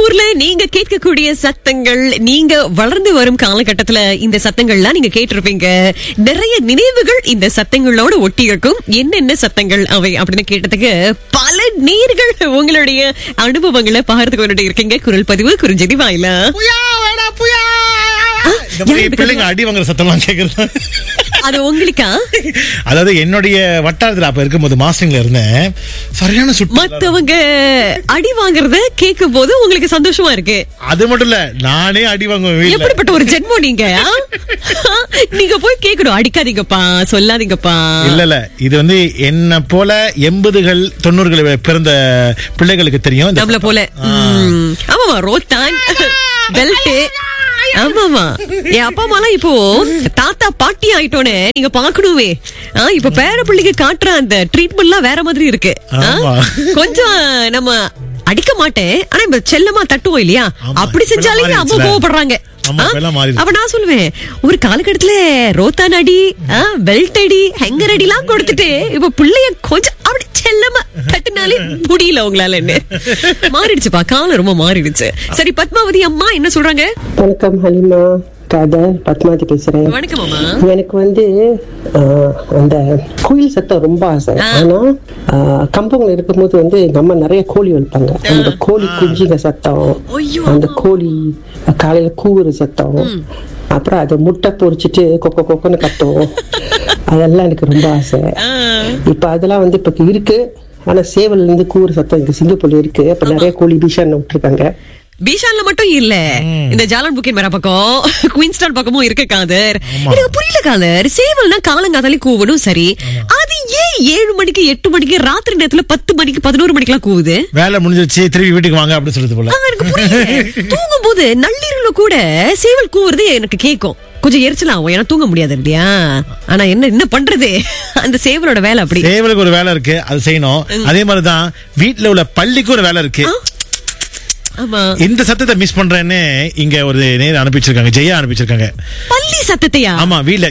ஊர்ல நீங்க கேட்கக்கூடிய சத்தங்கள் நீங்க வளர்ந்து வரும் காலகட்டத்துல இந்த சத்தங்கள்லாம் நீங்க கேட்டிருப்பீங்க நிறைய நினைவுகள் இந்த சத்தங்களோட ஒட்டி இருக்கும் என்னென்ன சத்தங்கள் அவை அப்படின்னு கேட்டதுக்கு பல நீர்கள் உங்களுடைய அனுபவங்களை பகிர்ந்து கொண்டு இருக்கீங்க குரல் பதிவு குறுஞ்செய்தி வாயிலா புயா வேடா புயா இந்த மாதிரி யாரு பிள்ளைங்க அடி வாங்குற சத்தம்லாம் கேக்குறது அது உங்களுக்கா அதாவது என்னுடைய வட்டாரத்துல அப்ப இருக்கும்போது மாஸ்டரிங்ல இருந்தேன் சரியான சுட்டு மத்தவங்க அடி வாங்குறத கேட்கும் போது உங்களுக்கு சந்தோஷமா இருக்கு அது மட்டும் இல்ல நானே அடி வாங்குவேன் வீட்டுல எப்படிப்பட்ட ஒரு ஜென்மம் நீங்க ஆ? நீங்க போய் கேக்கணும் அடிக்காதீங்கப்பா சொல்லாதீங்கப்பா இல்ல இல்ல இது வந்து என்ன போல எண்பதுகள் தொண்ணூறுகள் பிறந்த பிள்ளைகளுக்கு தெரியும் இந்த நம்மள போல ம். ஆமாமா ரோத்தான் பெல்ட் ஆமாமா என் அப்பா அம்மாலாம் இப்போ தாத்தா பாட்டி ஆயிட்டோன்னு நீங்க பாக்கணுமே ஆ, இப்ப பேர பிள்ளைக்கு காட்டுற அந்த ட்ரீட்மெண்ட்லாம் வேற மாதிரி இருக்கு ஆ? ஆமா. கொஞ்சம் நம்ம அடிக்க மாட்டேன் ஆனா இப்ப செல்லமா தட்டுவோம் இல்லையா ஆமா. அப்படி செஞ்சாலே இப்பெல்லாம் அம்மா மாறிடுச்சுல. கோவப்படுறாங்க ஆமா, ஆ? இப்பெல்லாம் மாறிடுச்சு. அப்ப நான் சொல்லுவேன் ஒரு காலகட்டத்துல ரோத்தான் அடி பெல்ட் அடி ஹெங்கர் அடிலாம் கொடுத்துட்டு இப்ப பிள்ளைய கொஞ்சம் அப்படி செல்லமா தட்டுனாலே முடியல உங்களால என்ன மாறிடுச்சுப்பா காலம் ரொம்ப மாறிடுச்சு சரி பத்மாவதி அம்மா என்ன சொல்றாங்க வணக்கம் ஹலிமா கதை பத்மாவதி பேசுறேன் வணக்கம் அம்மா எனக்கு வந்து ஆஹ், அந்த குயில் சத்தம் ரொம்ப ஆசை ஆனா ஆஹ், கம்பங்கள்ல இருக்கும்போது வந்து எங்க அம்மா நிறைய கோழி வளர்ப்பாங்க அந்த கோழி குஞ்சுங்க சத்தம் ஐயோ, அந்த கோழி காலையில கூவுற சத்தம் அப்புறம் அதை முட்டை பொரிச்சிட்டு கொக்க கொக்கன்னு கத்தும் அதெல்லாம் எனக்கு ரொம்ப ஆசை ஆ, இப்ப அதெல்லாம் வந்து இப்ப இருக்கு ஆனா சேவல்ல இருந்து கூவுற சத்தம் இங்க சிங்கப்பூர்ல இருக்கு அப்ப நிறைய கோழி பீஷான் விட்டுருக்காங்க பீஷான்ல மட்டும் இல்ல இந்த ஜாலன் புக்கின் மேல பக்கம் குயின்ஸ்டான் பக்கமும் இருக்கு காதர் எனக்கு புரியல காதர் சேவல்னா காலங்காத்தாலே கூவணும் சரி அது ஏன் ஏழு மணிக்கு எட்டு மணிக்கு ராத்திரி நேரத்துல பத்து மணிக்கு பதினோரு மணிக்கெல்லாம் கூவுது வேலை முடிஞ்சிருச்சு திருப்பி வீட்டுக்கு வாங்க அப்படின்னு சொல்லுது போல ஆ, எனக்கு புரியல தூங்கும் போது நள்ளிரவுல கூட சேவல் கூவுறது எனக்கு கேட்கும் கொஞ்சம் எரிச்சல் ஆகும் ஏன்னா தூங்க முடியாது இல்லையா ஆனா என்ன என்ன பண்றது அந்த சேவலோட வேலை அப்படி சேவலுக்கு ஒரு வேலை இருக்கு அது செய்யணும் அதே மாதிரிதான் வீட்டுல உள்ள பள்ளிக்கு ஒரு வேலை இருக்கு ஆமா இந்த சத்தத்தை மிஸ் பண்றேன்னு இங்க ஒரு நேரம் அனுப்பிச்சிருக்காங்க ஜெயா அனுப்பிச்சிருக்காங்க பள்ளி சத்தத்தையா ஆமா வீட்ல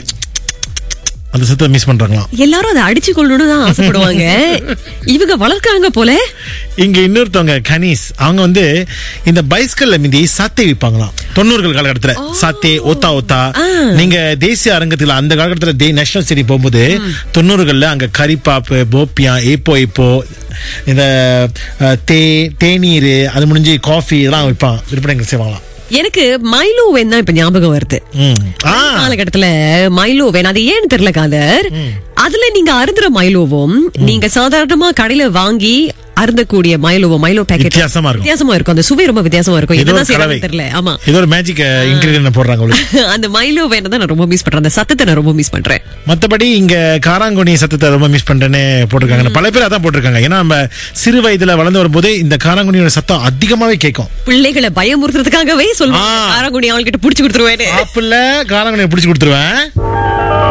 அந்த சத்தத்தை மிஸ் பண்றாங்களாம் எல்லாரும் அதை அடிச்சு கொள்ளணும்னு தான் ஆசைப்படுவாங்க இவங்க வளர்க்கறாங்க போல இங்க இன்னொருத்தவங்க கனீஸ் அவங்க வந்து இந்த பைஸ்கல்ல மிந்தி சாத்தை விற்பாங்களாம் தொண்ணூறுகள் காலகட்டத்துல சாத்தே ஒத்தா ஒத்தா நீங்க தேசிய அரங்கத்துல அந்த காலகட்டத்துல தே நேஷனல் சிட்டி போகும்போது தொண்ணூறுகள்ல அங்க கரிப்பாப்பு போப்பியா ஏப்போ இப்போ இந்த அஹ், தே தேநீர் அது முடிஞ்சு காஃபி இதெல்லாம் விற்பான் விற்பனை செய்வாங்களாம் எனக்கு மைலோ வேன் தான் இப்ப ஞாபகம் வருது ம். ஆ காலகட்டத்துல மைலோ வேன் அது ஏன்னு தெரியல காதர் அதுல நீங்க அருந்துற மைலோவும் நீங்க சாதாரணமா கடையில வாங்கி அருந்தக்கூடிய மைலோவோ மைலோ பேக்கெட் வித்தியாசமா இருக்கும். வித்தியாசமா இருக்கும் அந்த சுவை ரொம்ப வித்தியாசமா இருக்கும் ஏதோ என்னதான் ஒரு கலவை செய்யறாங்கன்னு தெரியல ஆமா ஏதோ ஒரு மேஜிக் இன்கிரீடியன்ட் போடுறாங்க உங்களுக்கு அந்த மைலோ வேனை தான் நான் ரொம்ப மிஸ் பண்றேன் அந்த சத்தத்தை நான் ரொம்ப மிஸ் பண்றேன் மத்தபடி இங்க காராங்குனி சத்தத்தை ரொம்ப மிஸ் பண்றேன்னு போட்டிருக்காங்க பல பேர் அதான் போட்டிருக்காங்க ஏன்னா நம்ம சிறு வயதுல வளர்ந்து வரும்போது இந்த காராங்குனியோட சத்தம் அதிகமாவே கேட்கும் பிள்ளைகளை பயமுறுத்துறதுக்காகவே சொல்லுவாங்க ஆ. காரங்குடி அவள்கிட்ட புடிச்சு கொடுத்துருவேன்னு ஆப்பிள்ல காராங்குனியை பிடிச்சு கொடுத்துருவேன்